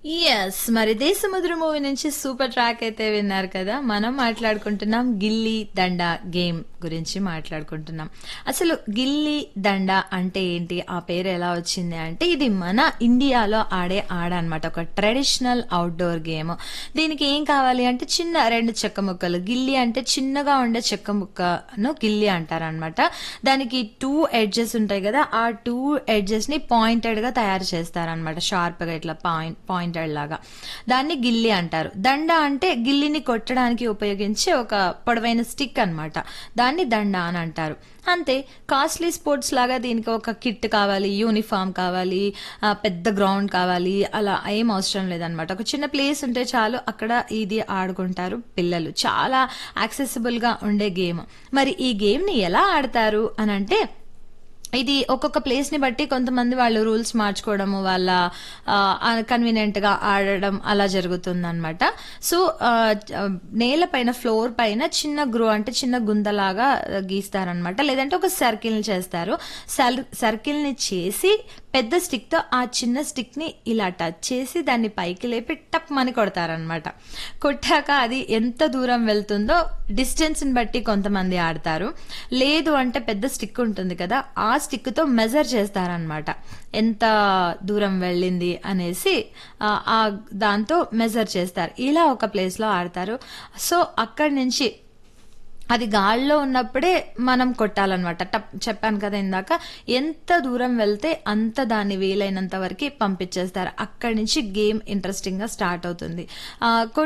yes మరి Desamuduru movie నుంచి super track అయితే విన్నారు కదా మనం మాట్లాడుకుంటున్నాం గిల్లి దండ గేమ్ గురించి మాట్లాడుకుంటున్నాం అసలు గిల్లి దండ అంటే ఏంటి ఆ పేరు ఎలా వచ్చింది అంటే ఇది మన ఇండియాలో ఆడే ఆడ అనమాట ఒక ట్రెడిషనల్ అవుట్డోర్ గేమ్ దీనికి ఏం కావాలి అంటే చిన్న రెండు చెక్క ముక్కలు గిల్లి అంటే చిన్నగా ఉండే చెక్క ముక్కను గిల్లి అంటారనమాట దానికి టూ ఎడ్జెస్ ఉంటాయి కదా ఆ టూ ఎడ్జెస్ ని పాయింటెడ్ గా తయారు చేస్తారనమాట షార్ప్ గా ఇట్లా పాయింట్ పాయింటెడ్ లాగా దాన్ని గిల్లి అంటారు దండ అంటే గిల్లిని కొట్టడానికి ఉపయోగించే ఒక పొడవైన స్టిక్ అన్నమాట దాన్ని దండ అని అంటారు అంతే కాస్ట్లీ స్పోర్ట్స్ లాగా దీనికి ఒక కిట్ కావాలి యూనిఫామ్ కావాలి ఆ, పెద్ద గ్రౌండ్ కావాలి అలా ఏం అవసరం లేదనమాట ఒక చిన్న ప్లేస్ ఉంటే చాలు అక్కడ ఇది ఆడుకుంటారు పిల్లలు చాలా యాక్సెసిబుల్ గా ఉండే గేమ్ మరి ఈ గేమ్ ని ఎలా ఆడతారు అని అంటే ఇది ఒక్కొక్క ప్లేస్ ని బట్టి కొంతమంది వాళ్ళు రూల్స్ మార్చుకోవడము వాళ్ళ కన్వీనియంట్ గా ఆడడం అలా జరుగుతుంది అనమాట సో నేల పైన ఫ్లోర్ పైన చిన్న గ్రో అంటే చిన్న గుంతలాగా గీస్తారనమాట లేదంటే ఒక సర్కిల్ ని చేస్తారు సర్కిల్ ని చేసి పెద్ద స్టిక్ తో ఆ చిన్న స్టిక్ ని ఇలా టచ్ చేసి దాన్ని పైకి లేపి టప్ మని కొడతారనమాట కొట్టాక అది ఎంత దూరం వెళ్తుందో డిస్టెన్స్ ని బట్టి కొంతమంది ఆడతారు లేదు అంటే పెద్ద స్టిక్ ఉంటుంది కదా ఆ స్టిక్ తో మెజర్ చేస్తారనమాట ఎంత దూరం వెళ్ళింది అనేసి ఆ, ఆ దాంతో మెజర్ చేస్తారు ఇలా ఒక ప్లేస్ లో ఆడతారు సో అక్కడి నుంచి అది గాల్లో ఉన్నప్పుడే మనం కొట్టాలన్నమాట టప్ చెప్పాను కదా ఇందాక ఎంత దూరం వెళ్తే అంత దాన్ని వీలైనంత వరకు పంపించేస్తారు అక్కడి నుంచి గేమ్ ఇంట్రెస్టింగ్ గా స్టార్ట్ అవుతుంది ఆ,